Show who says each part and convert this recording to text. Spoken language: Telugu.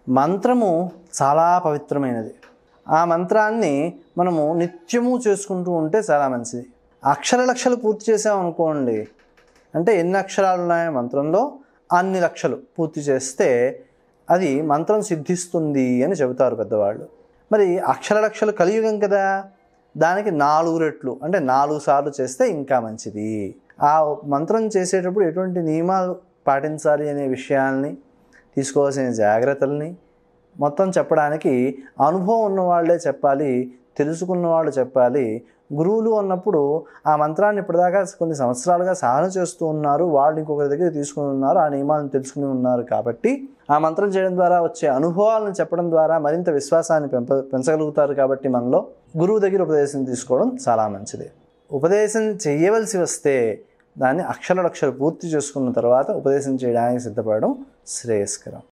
Speaker 1: మంత్రము చాలా పవిత్రమైనది ఆ మంత్రాన్ని మనము నిత్యము చేసుకుంటూ ఉంటే చాలా మంచిది అక్షర లక్షలు పూర్తి చేసామనుకోండి అంటే ఎన్ని అక్షరాలు ఉన్నాయో మంత్రంలో అన్ని లక్షలు పూర్తి చేస్తే అది మంత్రం సిద్ధిస్తుంది అని చెబుతారు పెద్దవాళ్ళు మరి అక్షర లక్షలు కలియుగం కదా దానికి నాలుగు రెట్లు అంటే నాలుగు సార్లు చేస్తే ఇంకా మంచిది ఆ మంత్రం చేసేటప్పుడు ఎటువంటి నియమాలు పాటించాలి అనే విషయాల్ని తీసుకోవాల్సిన జాగ్రత్తల్ని మొత్తం చెప్పడానికి అనుభవం ఉన్న వాళ్ళే చెప్పాలి తెలుసుకున్న వాళ్ళు చెప్పాలి గురువులు అన్నప్పుడు ఆ మంత్రాన్ని ఇప్పటిదాకా కొన్ని సంవత్సరాలుగా సాధన చేస్తూ ఉన్నారు వాళ్ళు ఇంకొకరి దగ్గర తీసుకుని ఉన్నారు ఆ నియమాలను తెలుసుకుని ఉన్నారు కాబట్టి ఆ మంత్రం చేయడం ద్వారా వచ్చే అనుభవాలను చెప్పడం ద్వారా మరింత విశ్వాసాన్ని పెంప పెంచగలుగుతారు కాబట్టి మనలో గురువు దగ్గర ఉపదేశం తీసుకోవడం చాలా మంచిది ఉపదేశం చేయవలసి వస్తే దాన్ని అక్షర లక్షలు పూర్తి చేసుకున్న తర్వాత ఉపదేశం చేయడానికి సిద్ధపడడం శ్రేయస్కరం